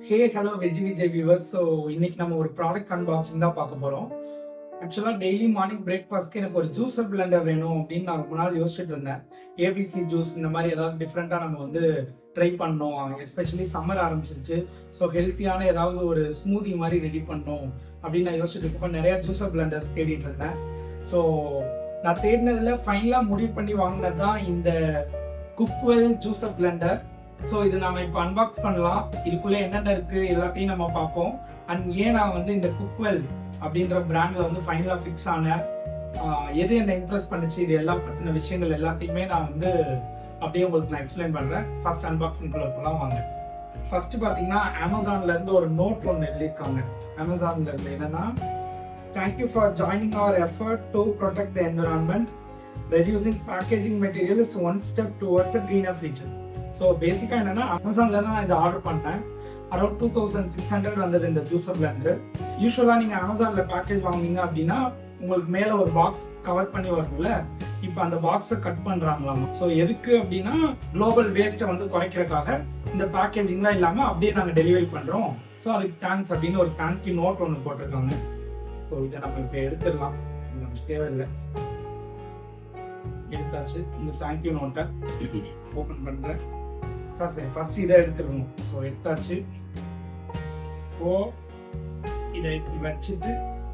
ஹே hello veg Vijay viewers so இன்னைக்கு நம்ம ஒரு ப்ராடக்ட் அன்பாக்சிங் தான் பார்க்க போகிறோம் ஆக்சுவலாக டெய்லி மார்னிங் பிரேக்ஃபாஸ்ட்க்கு எனக்கு ஒரு ஜூஸர் பிளெண்டர் வேணும் அப்படின்னு நான் ரொம்ப நாள் யோசிச்சுட்டு இருந்தேன் ஏபிசி ஜூஸ் இந்த மாதிரி ஏதாவது டிஃப்ரெண்ட்டாக நம்ம வந்து ட்ரை பண்ணோம் எஸ்பெஷலி சம்மர் ஆரம்பிச்சிருச்சு ஸோ ஹெல்த்தியான ஏதாவது ஒரு ஸ்மூதி மாதிரி ரெடி பண்ணோம் அப்படின்னு நான் யோசிச்சுட்டு இருக்கப்போ நிறைய ஜூஸர் பிளெண்டர்ஸ் தேடிட்டு இருந்தேன் ஸோ நான் தேடினதுல ஃபைனலாக முடிவு பண்ணி வாங்கினது தான் இந்த குக்வெல் ஜூஸர் பிளெண்டர் ஸோ இது நம்ம இப்போ அன்பாக்ஸ் பண்ணலாம் இதுக்குள்ளே என்னென்ன இருக்கு எல்லாத்தையும் நம்ம பார்ப்போம் அண்ட் ஏன் நான் வந்து இந்த குக்வெல் அப்படின்ற பிராண்ட்ல வந்து ஃபைனலாக ஃபிக்ஸ் ஆனேன் ஆஹ் எது என்ன இம்ப்ரெஸ் பண்ணுச்சு இது எல்லா பற்றின விஷயங்கள் எல்லாத்தையுமே நான் வந்து அப்படியே உங்களுக்கு நான் எக்ஸ்பிளைன் பண்ணுறேன் ஃபர்ஸ்ட் அன்பாக்சிங் குள்ள போகலாம் வாங்க ஃபர்ஸ்ட் பார்த்தீங்கன்னா அமேசான்ல இருந்து ஒரு நோட் ஒன்று எழுதியிருக்காங்க அமேசான்ல இருந்து என்னன்னா thank you for joining our effort to protect the environment reducing packaging material is one step towards a greener future so பேசிக்காக என்னன்னா அமேசான்ல தான் நான் இதை ஆர்டர் பண்ணேன் around two thousand six hundred வந்தது இந்த ஜூஸர் பிளண்டர் யூஸ்வலாக நீங்கள் அமேசானில் பேக்கேஜ் வாங்குனீங்க அப்படின்னா உங்களுக்கு மேலே ஒரு பாக்ஸ் கவர் பண்ணி வரும்ல இப்போ அந்த பாக்ஸை கட் பண்ணுறாங்களாம் ஸோ எதுக்கு அப்படின்னா குளோபல் வேஸ்ட்டை வந்து குறைக்கிறதுக்காக இந்த பேக்கேஜிங்லாம் இல்லாமல் அப்படியே நாங்கள் டெலிவரி பண்ணுறோம் ஸோ அதுக்கு தேங்க்ஸ் அப்படின்னு ஒரு தேங்க்யூ நோட் ஒன்று போட்டிருக்காங்க ஸோ இதை நம்ம இப்போ எடுத்துடலாம் இது நமக்கு தேவையில்லை எடுத்தாச்சு இந்த தேங்க்யூ நோட்டை ஓப்பன் பண்ணுறேன் சார் சரி ஃபர்ஸ்ட் இதை எடுத்துடணும் ஸோ எடுத்தாச்சு ஓ இதை இப்படி வச்சுட்டு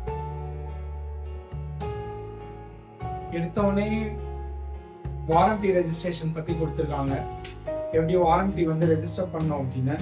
எடுத்தோடனே வாரண்டி ரெஜிஸ்ட்ரேஷன் பற்றி கொடுத்துருக்காங்க எப்படி வாரண்டி வந்து ரெஜிஸ்டர் பண்ணோம் அப்படின்னு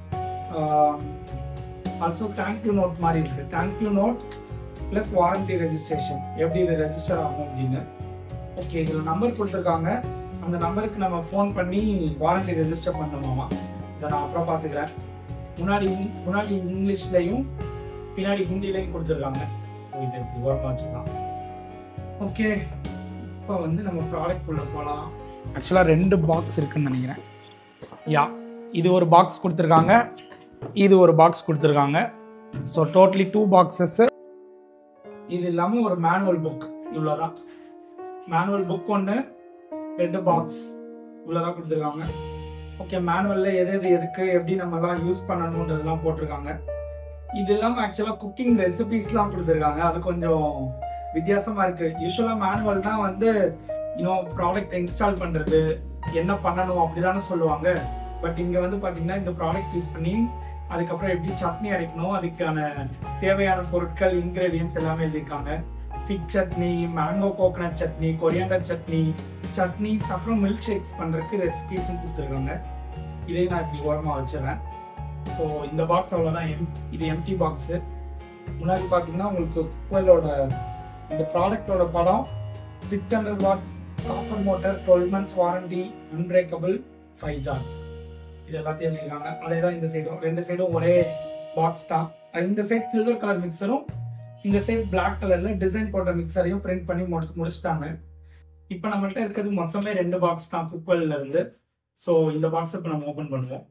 ஆல்சோ தேங்க்யூ நோட் மாதிரி இருக்கு thank you note plus warranty registration எப்படி இது ரெஜிஸ்டர் ஆகும் அப்படின்னு ஓகே இதில் நம்பர் கொடுத்துருக்காங்க அந்த நம்பருக்கு நம்ம ஃபோன் பண்ணி வாரண்டி ரெஜிஸ்டர் பண்ணணுமாமா இதை நான் அப்புறம் பார்த்துக்கிறேன் முன்னாடி முன்னாடி இங்கிலீஷ்லையும் பின்னாடி ஹிந்திலையும் கொடுத்துருக்காங்க இது ஒர்க் வச்சுக்கலாம் ஓகே இப்போ வந்து நம்ம ப்ராடக்ட் உள்ள போகலாம் ஆக்சுவலாக ரெண்டு பாக்ஸ் இருக்குன்னு நினைக்கிறேன் யா இது ஒரு பாக்ஸ் கொடுத்துருக்காங்க இது ஒரு பாக்ஸ் கொடுத்துருக்காங்க ஸோ டோட்டலி டூ பாக்ஸஸ் இது இல்லாமல் ஒரு மேனுவல் புக் இவ்வளோதான் மேனுவல் புக் ஒன்று ரெண்டு பாக்ஸ் இவ்வளோதான் கொடுத்துருக்காங்க ஓகே மேனுவலில் எது எது எதுக்கு எப்படி நம்மலாம் யூஸ் பண்ணணுன்றதெல்லாம் போட்டிருக்காங்க இது இல்லாமல் ஆக்சுவலாக குக்கிங் ரெசிபிஸ்லாம் கொடுத்துருக்காங்க அது கொஞ்சம் வித்தியாசமாக இருக்குது யூஸ்வலாக மேனுவல்னா வந்து இன்னும் ப்ராடக்ட் இன்ஸ்டால் பண்ணுறது என்ன பண்ணணும் அப்படிதானே சொல்லுவாங்க பட் இங்கே வந்து பார்த்தீங்கன்னா இந்த ப்ராடக்ட் யூஸ் பண்ணி அதுக்கப்புறம் எப்படி சட்னி அரைக்கணும் அதுக்கான தேவையான பொருட்கள் இன்கிரீடியன்ஸ் எல்லாமே எழுதியிருக்காங்க fig chutney mango coconut chutney coriander chutney chutneys அப்புறம் மில்க் ஷேக்ஸ் பண்ணுறதுக்கு ரெசிபிஸும் கொடுத்துருக்காங்க இதே நான் இப்படி ஓரமாக வச்சிடறேன் ஸோ இந்த பாக்ஸ் அவ்வளோதான் எம் இது எம்டி பாக்ஸு முன்னாடி பார்த்தீங்கன்னா உங்களுக்கு குவலோட இந்த ப்ராடக்டோட படம் six hundred watts copper motor twelve months warranty unbreakable five jars இது எல்லாத்தையும் எழுதியிருக்காங்க அதே தான் இந்த சைடும் ரெண்டு சைடும் ஒரே பாக்ஸ் தான் இந்த சைட் சில்வர் கலர் மிக்சரும் இந்த சைடு பிளாக் கலர்ல டிசைன் போட்ட மிக்சரையும் பிரிண்ட் பண்ணி முடிச்சு முடிச்சிட்டாங்க இப்போ நம்மள்ட்ட இருக்கிறது மொத்தமே ரெண்டு பாக்ஸ் தான் குப்பல்ல இருந்து ஸோ இந்த பாக்ஸ் இப்போ நம்ம ஓப்பன் பண்ணுவோம்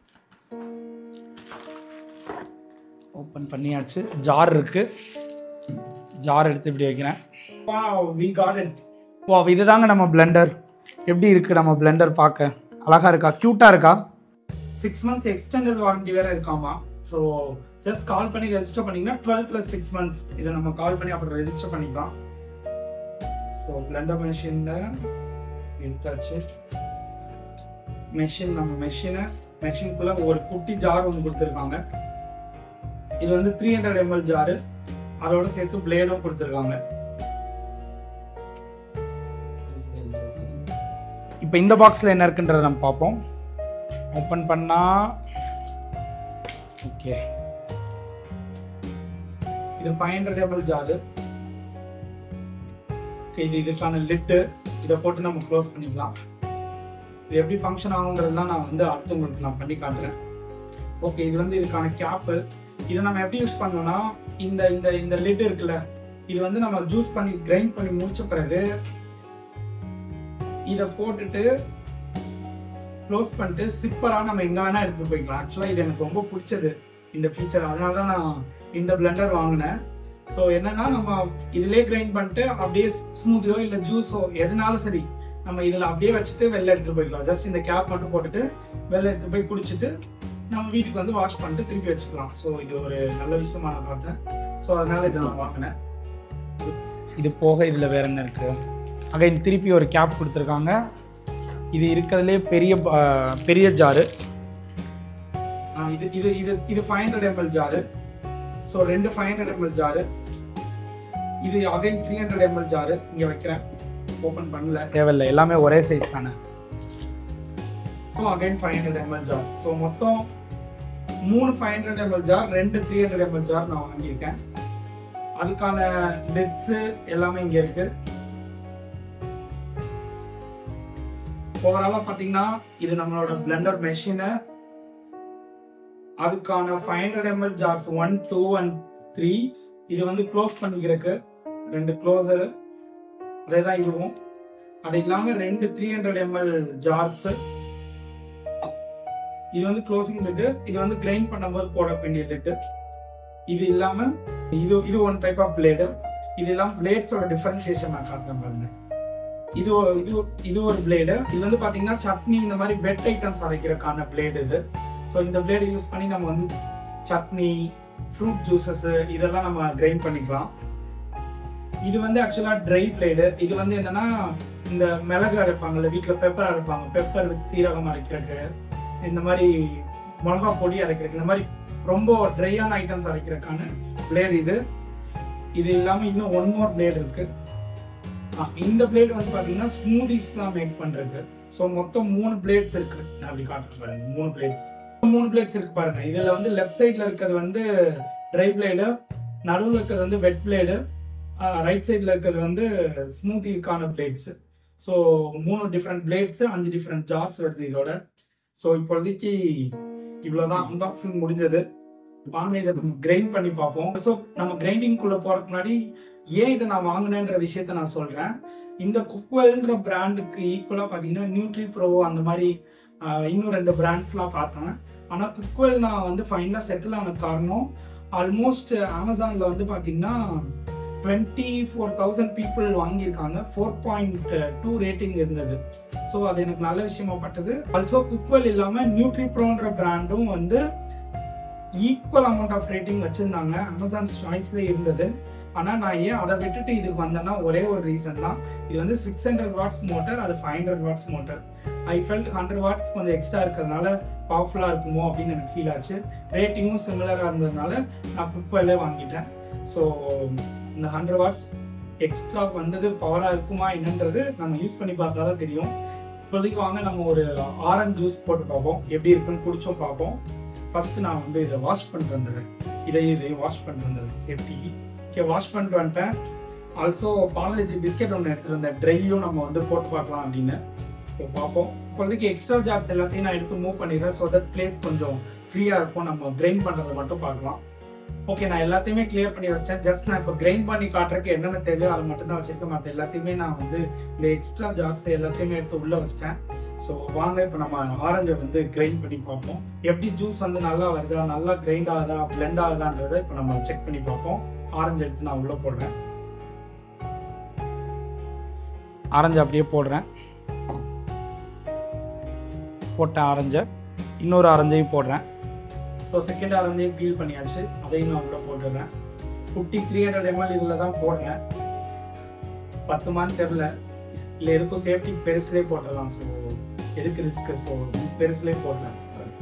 ஓப்பன் பண்ணியாச்சு ஜார் இருக்கு ஜார் எடுத்து இப்படி வைக்கிறேன் வா வி காட் இட் வா இதுதாங்க நம்ம பிளெண்டர் எப்படி இருக்கு நம்ம பிளெண்டர் பார்க்க அழகா இருக்கா க்யூட்டா இருக்கா சிக்ஸ் மந்த்ஸ் எக்ஸ்டெண்டட் வாரண்டி வேற இருக்காமா ஸோ ஜஸ்ட் கால் பண்ணி ரெஜிஸ்டர் பண்ணீங்கன்னா டுவெல் ப்ளஸ் சிக்ஸ் மந்த்ஸ் இதை நம்ம கால் பண்ணி அப்புறம் ரெஜிஸ்டர் பண்ணிக்கலாம் ஸோ பிளெண்டர் மெஷினில் எடுத்தாச்சு மெஷின் நம்ம மெஷினை மெஷினுக்குள்ள ஒரு குட்டி ஜார் ஒன்று கொடுத்துருக்காங்க இது வந்து த்ரீ ஹண்ட்ரட் எம்எல் ஜாரு அதோட சேர்த்து பிளேடும் கொடுத்துருக்காங்க இப்போ இந்த பாக்ஸில் என்ன இருக்குன்றதை நம்ம பார்ப்போம் ஓப்பன் பண்ணா ஓகே இது five hundred ml jar okay இது இதுக்கான லிட்டு இதை போட்டு நம்ம க்ளோஸ் பண்ணிக்கலாம் இது எப்படி ஃபங்க்ஷன் ஆகுங்கிறதுலாம் நான் வந்து அடுத்து உங்களுக்கு நான் பண்ணி காட்டுறேன் ஓகே இது வந்து இதுக்கான கேப்பு இதை நம்ம எப்படி யூஸ் பண்ணோம்னா இந்த இந்த இந்த லிட் இருக்குல்ல இது வந்து நம்ம ஜூஸ் பண்ணி கிரைண்ட் பண்ணி முடிச்ச பிறகு இதை போட்டுட்டு க்ளோஸ் பண்ணிட்டு சிப்பராக நம்ம எங்கே வேணால் எடுத்துகிட்டு போய்க்கலாம் ஆக்சுவலாக இது எனக்கு ரொம்ப பிடிச்சது இந்த ஃபீச்சர் அதனால தான் நான் இந்த பிளெண்டர் வாங்கினேன் ஸோ என்னன்னா நம்ம இதிலே கிரைண்ட் பண்ணிட்டு அப்படியே ஸ்மூத்தியோ இல்லை ஜூஸோ எதுனாலும் சரி நம்ம இதில் அப்படியே வச்சுட்டு வெளில எடுத்துகிட்டு போய்க்கலாம் ஜஸ்ட் இந்த கேப் மட்டும் போட்டுட்டு வெளில எடுத்துட்டு போய் குடிச்சிட்டு நம்ம வீட்டுக்கு வந்து வாஷ் பண்ணிட்டு திருப்பி வச்சுக்கலாம் ஸோ இது ஒரு நல்ல விஷயமா நான் பார்த்தேன் ஸோ அதனால இதை நான் வாங்கினேன் இது போக இதில் வேற என்ன இருக்கு அகைன் திருப்பி ஒரு கேப் கொடுத்துருக்காங்க இது இருக்கிறதுலே பெரிய ப- பெரிய ஜாரு இது இது இது இது five hundred ml jar so ரெண்டு ஃபைவ் ஹண்ட்ரட் எம்எல் ஜாரு இது again three hundred ml jar இங்கே வைக்கிறேன் ஓப்பன் பண்ணல தேவையில்லை எல்லாமே ஒரே சைஸ் தானே so again five hundred ml jar so மொத்தம் மூணு ஃபைவ் ஹண்ட்ரட் எம்எல் ஜார் ரெண்டு த்ரீ ஹண்ட்ரட் எம்எல் ஜார் நான் வாங்கியிருக்கேன் அதுக்கான லிட்ஸு எல்லாமே இங்கே இருக்கு ஓவராலாக பார்த்தீங்கன்னா இது நம்மளோட பிளெண்டர் மெஷினு அதுக்கான five hundred ml jars one two and three இது வந்து க்ளோஸ் பண்ணிக்கிறதுக்கு ரெண்டு க்ளோசரு அதே தான் இதுவும் அது இல்லாம ரெண்டு த்ரீ ஹண்ட்ரட் எம்எல் ஜார்ஸ் இது வந்து க்ளோசிங் லிட்டு இது வந்து கிரைண்ட் பண்ணும்போது போட வேண்டிய லிட்டு இது இல்லாம இது இது ஒன் டைப் ஆஃப் பிளேடு இது இல்லாம பிளேட்ஸோட டிஃபரன்சியேஷன் நான் காட்டுறேன் பாருங்க இது ஒரு- இது ஒரு- இது ஒரு பிளேடு இது வந்து பாத்தீங்கன்னா சட்னி இந்த மாதிரி வெட் ஐட்டம்ஸ் அரைக்கிறதுக்கான பிளேடு இது ஸோ இந்த பிளேடு யூஸ் பண்ணி நம்ம வந்து சட்னி ஃப்ரூட் ஜூசஸ் இதெல்லாம் நம்ம கிரைண்ட் பண்ணிக்கலாம் இது வந்து ஆக்சுவலா ட்ரை பிளேடு இது வந்து என்னன்னா இந்த மிளகு அரைப்பாங்கல்ல வீட்டில் பெப்பர் அரைப்பாங்க பெப்பர் வித் சீரகம் அரைக்கிறதுக்கு இந்த மாதிரி மிளகா பொடி அரைக்கிறதுக்கு இந்த மாதிரி ரொம்ப ட்ரையான ஐட்டம்ஸ் அரைக்கிறதுக்கான பிளேடு இது இது இல்லாமல் இன்னும் ஒன் மோர் பிளேடு இருக்கு ஆ, இந்த பிளேடு வந்து பார்த்தீங்கன்னா ஸ்மூதிஸ்லாம் மேக் பண்ணுறது ஸோ மொத்தம் மூணு பிளேட்ஸ் இருக்கு நான் அப்படி காட்டுறேன் பாருங்க மூணு பிளேட்ஸ் மூணு பிளேட்ஸ் இருக்கு பாருங்க இதுல வந்து லெஃப்ட் சைட்ல இருக்கிறது வந்து ட்ரை பிளேடு நடுவில் இருக்கிறது வந்து வெட் பிளேடு ரைட் சைடில் இருக்கிறது வந்து ஸ்மூத்திக்கான பிளேட்ஸ் ஸோ மூணு டிஃப்ரெண்ட் பிளேட்ஸ் அஞ்சு டிஃப்ரெண்ட் ஜார்ஸ் வருது இதோட ஸோ இப்போதைக்கு இவ்வளோதான் அன்பாக்சிங் முடிஞ்சது வாங்க இதை கிரைண்ட் பண்ணி பார்ப்போம் ஸோ நம்ம கிரைண்டிங்குள்ளே போகிறதுக்கு முன்னாடி ஏன் இதை நான் வாங்கினேன்ற விஷயத்த நான் சொல்கிறேன் இந்த குக்வெல்ன்ற பிராண்டுக்கு ஈக்குவலாக பார்த்தீங்கன்னா நியூட்ரி ப்ரோ அந்த மாதிரி ஆஹ், இன்னும் ரெண்டு பிராண்ட்ஸ்லாம் பார்த்தேன் ஆனால் குக்வெல் நான் வந்து ஃபைனலாக செட்டில் ஆன காரணம் ஆல்மோஸ்ட் அமேசானில் வந்து பார்த்தீங்கன்னா டுவெண்ட்டி ஃபோர் தௌசண்ட் பீப்புள் வாங்கியிருக்காங்க ஃபோர் பாயிண்ட் டூ ரேட்டிங் இருந்தது ஸோ அது எனக்கு நல்ல விஷயமா பட்டது ஆல்சோ குக்வெல் இல்லாமல் நியூட்ரி ப்ரோன்ற பிராண்டும் வந்து ஈக்குவல் அமௌண்ட் ஆஃப் ரேட்டிங் வச்சுருந்தாங்க அமேசான் சாய்ஸ்ல இருந்தது ஆனால் நான் ஏன் அதை விட்டுட்டு இதுக்கு வந்தேன்னா ஒரே ஒரு ரீசன் தான் இது வந்து சிக்ஸ் ஹண்ட்ரட் வாட்ஸ் மோட்டர் அது five hundred watts motor I felt hundred watts கொஞ்சம் எக்ஸ்ட்ரா இருக்கிறதுனால பவர்ஃபுல்லாக இருக்குமோ அப்படின்னு எனக்கு ஃபீல் ஆச்சு ரேட்டிங்கும் சிமிலராக இருந்ததுனால நான் குக்வெல்லே வாங்கிட்டேன் ஸோ இந்த ஹண்ட்ரட் வாட்ஸ் எக்ஸ்ட்ரா வந்தது பவராக இருக்குமா என்னன்றது நம்ம யூஸ் பண்ணி பார்த்தா தான் தெரியும் இப்போதைக்கு வாங்க நம்ம ஒரு ஆரஞ்சு ஜூஸ் போட்டு பார்ப்போம் எப்படி இருக்குன்னு குடிச்சோம் பார்ப்போம் ஃபர்ஸ்ட் நான் வந்து இதை வாஷ் பண்ணிட்டு வந்துடுறேன் இதை இதையும் வாஷ் பண்ணிட்டு வந்துடுறேன் சேஃப்டிக்கு ஓகே வாஷ் பண்ணிட்டு வந்துட்டேன் ஆல்சோ பாலாஜி பிஸ்கெட் ஒன்று எடுத்துட்டு வந்தேன் ட்ரையும் நம்ம வந்து போட்டு பார்க்கலாம் அப்படின்னு இப்போ பார்ப்போம் இப்போதைக்கு எக்ஸ்ட்ரா ஜார்ஸ் எல்லாத்தையும் நான் எடுத்து மூவ் பண்ணிடுறேன் ஸோ தட் பிளேஸ் கொஞ்சம் ஃப்ரீயாக இருக்கும் நம்ம கிரைண்ட் பண்ணுறதை மட்டும் பார்க்கலாம் ஓகே நான் எல்லாத்தையுமே கிளியர் பண்ணி வச்சிட்டேன் ஜஸ்ட் நான் இப்போ கிரைண்ட் பண்ணி காட்டுறதுக்கு என்னென்ன தேவையோ அதை மட்டும் தான் வச்சிருக்கேன் மற்ற எல்லாத்தையுமே நான் வந்து இந்த எக்ஸ்ட்ரா ஜார்ஸ் எல்லாத்தையுமே எடுத்து உள்ளே வச்சிட்டேன் ஸோ வாங்க இப்போ நம்ம ஆரஞ்சை வந்து கிரைண்ட் பண்ணி பார்ப்போம் எப்படி ஜூஸ் வந்து நல்லா வருதா நல்லா கிரைண்ட் ஆகுதா பிளெண்ட் ஆகுதான்றதை இப்போ நம்ம செக் பண்ணி பார்ப்போம் ஆரஞ்சு எடுத்து நான் உள்ளே போடுறேன் ஆரஞ்சு அப்படியே போடுறேன் போட்ட ஆரஞ்சை இன்னொரு ஆரஞ்சையும் போடுறேன் ஸோ செகண்ட் ஆரஞ்சையும் பீல் பண்ணியாச்சு அதையும் நான் உள்ளே போட்டுடுறேன் குட்டி த்ரீ ஹண்ட்ரட் எம்எல் இதில் தான் போடுறேன் பத்துமான்னு தெரில இல்லை எதுக்கும் சேஃப்டி பெருசுலேயே போட்டுடலாம் ஸோ எதுக்கு ரிஸ்க் ஸோ பெருசுலேயே போடுறேன்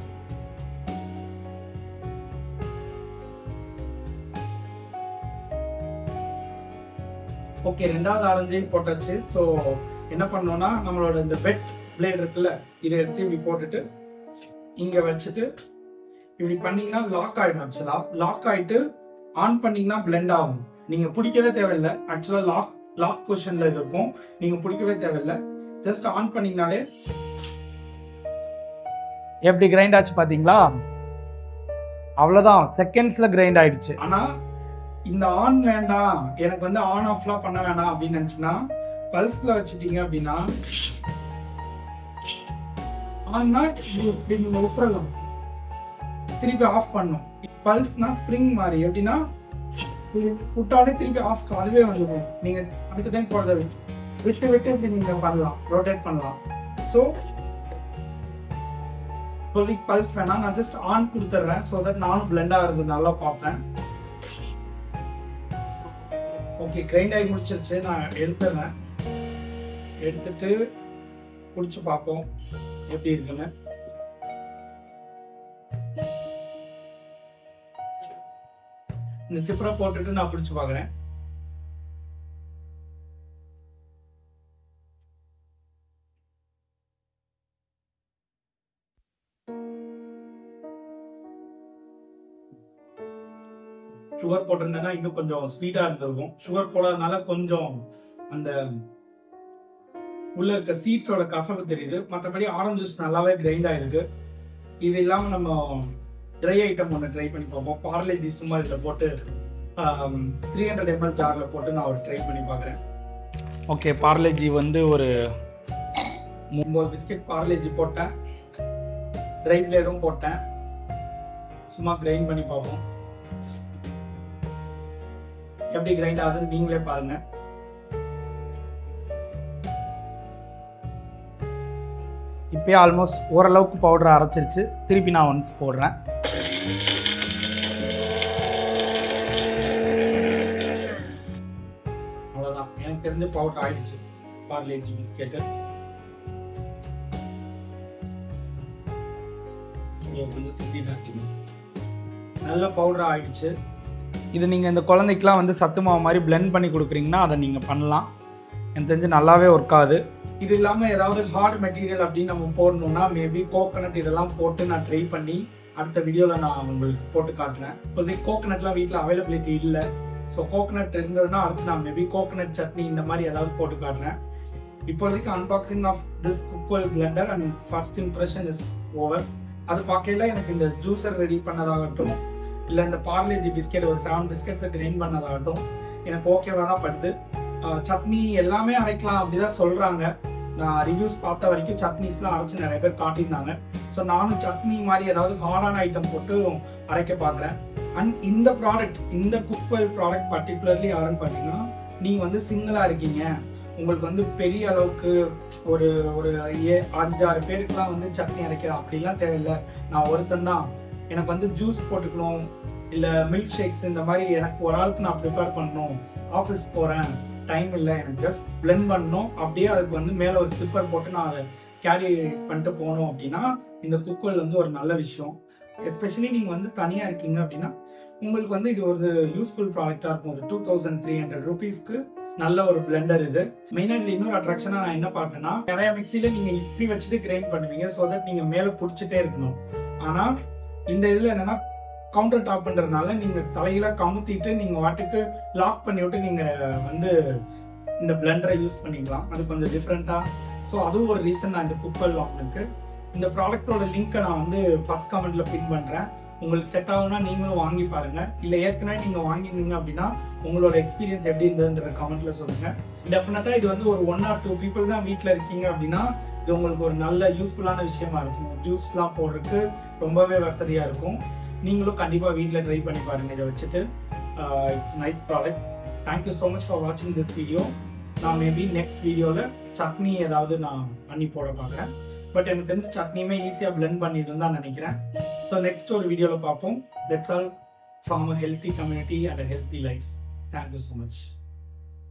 ஓகே ரெண்டாவது ஆரஞ்சையும் போட்டாச்சு ஸோ என்ன பண்ணோம்னா நம்மளோட இந்த பெட் பிளேட் இருக்குல்ல இதை எடுத்து இப்படி போட்டுட்டு இங்க வச்சுட்டு இப்படி பண்ணீங்கன்னா லாக் ஆயிடும் ஆக்சுவலா லாக் ஆயிட்டு ஆன் பண்ணீங்கன்னா பிளெண்ட் ஆகும் நீங்க பிடிக்கவே தேவையில்லை ஆக்சுவலா லாக் லாக் பொசிஷன்ல இருக்கும் நீங்க பிடிக்கவே தேவையில்லை ஜஸ்ட் ஆன் பண்ணீங்கனாலே எப்படி கிரைண்ட் ஆச்சு பாத்தீங்களா அவ்வளவுதான் செகண்ட்ஸ்ல கிரைண்ட் ஆயிடுச்சு ஆனா இந்த ஆன் வேண்டாம் எனக்கு வந்து ஆன் ஆஃப்லாம் பண்ண வேண்டாம் அப்படின்னு நினைச்சுன்னா பல்ஸ்ல வச்சுட்டீங்க அப்படின்னா ஆன்னா இப்படி நீங்க விட்டுறலாம் திருப்பி ஆஃப் பண்ணும் பல்ஸ்னா ஸ்ப்ரிங் மாதிரி எப்படின்னா இது விட்டாலே திருப்பி ஆஃப் அதுவே வந்துடும் நீங்க அடுத்த டைம் போடுறத விட்டு விட்டு இப்படி நீங்க பண்ணலாம் ரொட்டேட் பண்ணலாம் ஸோ இப்போதைக்கு பல்ஸ் வேணாம் நான் ஜஸ்ட் ஆன் கொடுத்துட்றேன் ஸோ தட் நானும் பிளெண்ட் ஆகிறது நல்லா பார்ப்பேன் ஓகே கிரைண்ட் ஆகி முடிச்சிருச்சு நான் எடுத்துடுறேன் எடுத்துட்டு குடிச்சு பார்ப்போம் எப்படி இருக்குன்னு இந்த சிப்பரை போட்டுட்டு நான் குடிச்சு பார்க்குறேன் சுகர் போட்டிருந்தேன்னா இன்னும் கொஞ்சம் ஸ்வீட்டா இருந்திருக்கும் சுகர் போடாதனால கொஞ்சம் அந்த உள்ள இருக்க சீட்ஸோட கசப்பு தெரியுது மற்றபடி ஆரஞ்சு ஜூஸ் நல்லாவே கிரைண்ட் ஆயிருக்கு இது இல்லாம நம்ம ட்ரை ஐட்டம் ஒன்று ட்ரை பண்ணி பார்ப்போம் பார்லேஜி சும்மா இதில் போட்டு த்ரீ ஹண்ட்ரட் எம்எல் ஜாரில் போட்டு நான் ஒரு ட்ரை பண்ணி பார்க்குறேன் ஓகே பார்லேஜி வந்து ஒரு ஒம்பது பிஸ்கெட் பார்லேஜி போட்டேன் ட்ரை பிளேடும் போட்டேன் சும்மா கிரைண்ட் பண்ணி பார்ப்போம் எப்படி கிரைண்ட் ஆகுதுன்னு நீங்களே பாருங்க இப்போயே ஆல்மோஸ்ட் ஓரளவுக்கு பவுடர் அரைச்சிருச்சு திருப்பி நான் ஒன்ஸ் போடுறேன் அவ்வளோதான் எனக்கு தெரிஞ்ச பவுடர் ஆயிடுச்சு பார்லேஜி பிஸ்கெட்டு கொஞ்சம் சிந்திட்டேன் நல்ல பவுடர் ஆயிடுச்சு இது நீங்கள் இந்த குழந்தைக்கெலாம் வந்து சத்து மாவு மாதிரி பிளெண்ட் பண்ணி கொடுக்குறீங்கன்னா அதை நீங்கள் பண்ணலாம் எனக்கு தெரிஞ்சு நல்லாவே ஒர்க் ஆகுது இது இல்லாமல் ஏதாவது ஹார்ட் மெட்டீரியல் அப்படின்னு நம்ம போடணும்னா மேபி கோகனட் இதெல்லாம் போட்டு நான் ட்ரை பண்ணி அடுத்த வீடியோவில் நான் உங்களுக்கு போட்டு காட்டுறேன் இப்போதைக்கு கோகனட்லாம் வீட்டில் அவைலபிலிட்டி இல்லை ஸோ கோகனட் இருந்ததுன்னா அடுத்து நான் மேபி கோகனட் சட்னி இந்த மாதிரி ஏதாவது போட்டு காட்டுறேன் இப்போதைக்கு unboxing of this Cookwell blender and first impression is over அது பார்க்கல எனக்கு இந்த ஜூஸர் ரெடி பண்ணதாகட்டும் இல்லை இந்த பார்லேஜி பிஸ்கெட் ஒரு செவன் பிஸ்கெட்ஸை கிரைண்ட் பண்ணதாகட்டும் எனக்கு ஓகேவா தான் படுது சட்னி எல்லாமே அரைக்கலாம் அப்படிதான் சொல்றாங்க நான் ரிவ்யூஸ் பார்த்த வரைக்கும் சட்னிஸ்லாம் அரைச்சு நிறைய பேர் காட்டியிருந்தாங்க ஸோ நானும் சட்னி மாதிரி ஏதாவது ஹார்டான ஐட்டம் போட்டு அரைக்க பார்க்குறேன் அண்ட் இந்த ப்ராடக்ட் இந்த குக்வெல் ப்ராடக்ட் பர்டிகுலர்லி யாருன்னு பார்த்தீங்கன்னா நீங்கள் வந்து சிங்கிளாக இருக்கீங்க உங்களுக்கு வந்து பெரிய அளவுக்கு ஒரு ஒரு ஏ அஞ்சாறு பேருக்குலாம் வந்து சட்னி அரைக்கலாம் அப்படிலாம் தேவையில்லை நான் ஒருத்தன் தான் எனக்கு வந்து ஜூஸ் போட்டுக்கணும் இல்லை மில்க் ஷேக்ஸ் இந்த மாதிரி எனக்கு ஒரு ஆளுக்கு நான் ப்ரிப்பேர் பண்ணணும் ஆஃபீஸ் போகிறேன் டைம் இல்லை எனக்கு ஜஸ்ட் பிளெண்ட் பண்ணணும் அப்படியே அதுக்கு வந்து மேலே ஒரு ஸ்லிப்பர் போட்டு நான் அதை கேரி பண்ணிட்டு போகணும் அப்படின்னா இந்த குக்கர் வந்து ஒரு நல்ல விஷயம் எஸ்பெஷலி நீங்கள் வந்து தனியாக இருக்கீங்க அப்படின்னா உங்களுக்கு வந்து இது ஒரு யூஸ்ஃபுல் ப்ராடக்டாக இருக்கும் ஒரு டூ தௌசண்ட் த்ரீ ஹண்ட்ரட் ருபீஸ்க்கு நல்ல ஒரு பிளெண்டர் இது மெயினாக இதில் இன்னொரு அட்ராக்ஷனாக நான் என்ன பார்த்தேன்னா நிறைய மிக்சியில் நீங்கள் இப்படி வச்சுட்டு கிரைண்ட் பண்ணுவீங்க ஸோ தட் நீங்கள் மேலே பிடிச்சிட்டே இருக்கணும் ஆனால் இந்த இதில் என்னன்னா கவுண்டர் டாப் பண்றதுனால நீங்க தலையில கமுத்திட்டு நீங்க வாட்டுக்கு லாக் பண்ணி விட்டு நீங்க வந்து இந்த பிளெண்டரை யூஸ் பண்ணிக்கலாம் அது கொஞ்சம் டிஃப்ரெண்டா ஸோ அதுவும் ஒரு ரீசன் நான் இந்த குப்பல் வாங்கினதுக்கு இந்த ப்ராடக்டோட லிங்க்கை நான் வந்து ஃபர்ஸ்ட் கமெண்ட்ல பின் பண்றேன் உங்களுக்கு செட் ஆகும்னா நீங்களும் வாங்கி பாருங்க இல்ல ஏற்கனவே நீங்க வாங்கினீங்க அப்படின்னா உங்களோட எக்ஸ்பீரியன்ஸ் எப்படி இருந்ததுன்ற கமெண்ட்ல சொல்லுங்க டெஃபினட்டா இது வந்து ஒரு ஒன் ஆர் டூ பீப்புள் தான் வீட்டில் இருக்கீங்க அப்படின்னா இது உங்களுக்கு ஒரு நல்ல யூஸ்ஃபுல்லான விஷயமா இருக்கும் ஜூஸ்லாம் போடுறதுக்கு ரொம்பவே வசதியா இருக்கும் நீங்களும் கண்டிப்பாக வீட்டில் ட்ரை பண்ணி பாருங்க இதை வச்சுட்டு it's nice product thank you so much for வாட்சிங் திஸ் வீடியோ நான் மேபி நெக்ஸ்ட் வீடியோவில் சட்னி ஏதாவது நான் பண்ணி போட பார்க்குறேன் பட் எனக்கு தெரிஞ்ச சட்னியுமே ஈஸியாக பிளெண்ட் பண்ணிட்டு தான் நினைக்கிறேன் ஸோ நெக்ஸ்ட் ஒரு வீடியோவில் பார்ப்போம் that's all from a healthy community and a healthy life thank you so much